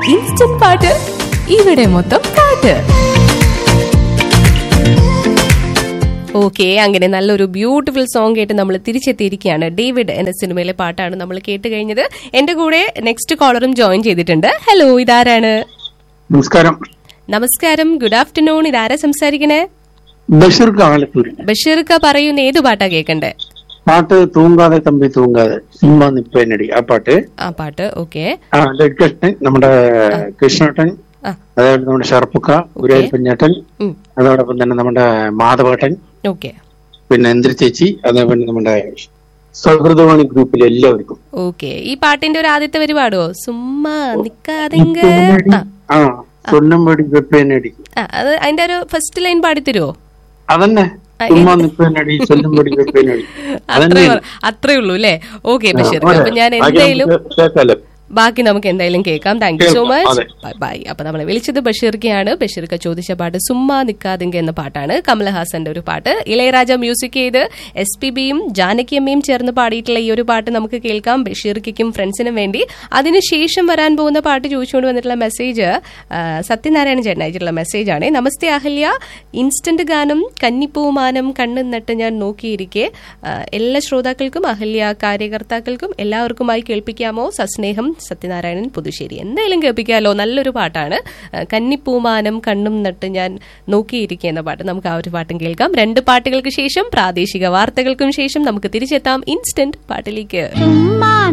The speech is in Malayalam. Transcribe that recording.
ഇൻസ്റ്റന്റ് പാട്ട് ഇവിടെ മൊത്തം പാട്ട് ഓക്കെ അങ്ങനെ നല്ലൊരു ബ്യൂട്ടിഫുൾ സോങ് കേട്ട് നമ്മൾ തിരിച്ചെത്തിയിരിക്കുകയാണ് ഡേവിഡ് എന്ന സിനിമയിലെ പാട്ടാണ് നമ്മൾ കേട്ട് കഴിഞ്ഞത് എന്റെ കൂടെ നെക്സ്റ്റ് കോളറും ജോയിൻ ചെയ്തിട്ടുണ്ട് ഹലോ ഇതാരാണ് നമസ്കാരം നമസ്കാരം ഗുഡ് ആഫ്റ്റർനൂൺ ഇതാരാ സംസാരിക്കണേ ബഷീർ കാലത്തൂര് ബഷീർക്ക പറയുന്ന ഏത് പാട്ടാ കേൾക്കണ്ടേ പാട്ട് തൂങ്കാതെ തമ്പി തൂങ്കാതെ സിനിമ നിപ്പേനടി ആ പാട്ട് ആ പാട്ട് ഓക്കെ ആ ലഡ്കൃഷ്ണൻ നമ്മുടെ കൃഷ്ണേട്ടൻ ആ അതേപോലെ നമ്മുടെ ഷർപ്പുക്ക ഗുരുവായൂർ കുഞ്ഞേട്ടൻ ഉം. അതോടൊപ്പം തന്നെ നമ്മുടെ മാധവേട്ടൻ ഓക്കെ പിന്നെ എന്തിരി ചേച്ചി അതേപോലെ നമ്മുടെ സൗഹൃദവാണി ഗ്രൂപ്പിലെ എല്ലാവർക്കും ഓക്കെ ഈ പാട്ടിന്റെ ഒരു ആദ്യത്തെ വരി പാടുവോ സുമ്മാ നിക്കാതെങ്ക ആ ആ സ്വർണ്ണം മേടി വെപ്പേനടി ആ, അത് അതിന്റെ ഒരു ഫസ്റ്റ് ലൈൻ പാടിത്തരുവോ അതന്നെ ആ, ചുമ്മാ നിപ്പേനടി സ്വർണ്ണം മേടി വെപ്പേനടി അത്രേ അത്രേ ഉള്ളൂ അല്ലേ ഓക്കെ ബഷീർ അപ്പൊ ഞാൻ എന്തായാലും കേൾക്കാലോ ബാക്കി നമുക്ക് എന്തായാലും കേൾക്കാം താങ്ക് യു സോ കേൾക്കാം, മച്ച് അതെ. ബൈ ബൈ അപ്പൊ നമ്മളെ വിളിച്ചത് ബഷീർക്കയാണ് ബഷീർക്ക ചോദിച്ച പാട്ട് സുമ്മാ നിക്കാതിങ്ക എന്ന പാട്ടാണ് കമലഹാസന്റെ ഒരു പാട്ട് ഇളയരാജ മ്യൂസിക് ചെയ്ത് എസ് പി ബിയും ജാനകിയമ്മയും ചേർന്ന് പാടിയിട്ടുള്ള ഈ ഒരു പാട്ട് നമുക്ക് കേൾക്കാം ബഷീർക്കും ഫ്രണ്ട്സിനും വേണ്ടി അതിനുശേഷം വരാൻ പോകുന്ന പാട്ട് ചോദിച്ചുകൊണ്ട് വന്നിട്ടുള്ള മെസ്സേജ് ആ, സത്യനാരായണ ചേട്ടൻ അയച്ചിട്ടുള്ള മെസ്സേജ് ആണ് നമസ്തേ അഹല്യ ഇൻസ്റ്റന്റ് ഗാനം കന്നിപ്പൂമാനം കണ്ണും നട്ട് ഞാൻ നോക്കിയിരിക്കെ ആ, എല്ലാ ശ്രോതാക്കൾക്കും അഹല്യ കാര്യകർത്താക്കൾക്കും എല്ലാവർക്കുമായി കേൾപ്പിക്കാമോ സസ്നേഹം സത്യനാരായണൻ പുതുശ്ശേരി എന്തായാലും കേൾപ്പിക്കാമല്ലോ നല്ലൊരു പാട്ടാണ് ആ, കന്നിപ്പൂമാനം കണ്ണും നട്ട് ഞാൻ നോക്കിയിരിക്കുക എന്ന പാട്ട് നമുക്ക് ആ ഒരു പാട്ടും കേൾക്കാം രണ്ട് പാട്ടുകൾക്ക് ശേഷം പ്രാദേശിക വാർത്തകൾക്കും ശേഷം നമുക്ക് തിരിച്ചെത്താം ഇൻസ്റ്റന്റ് പാട്ടിലേക്ക്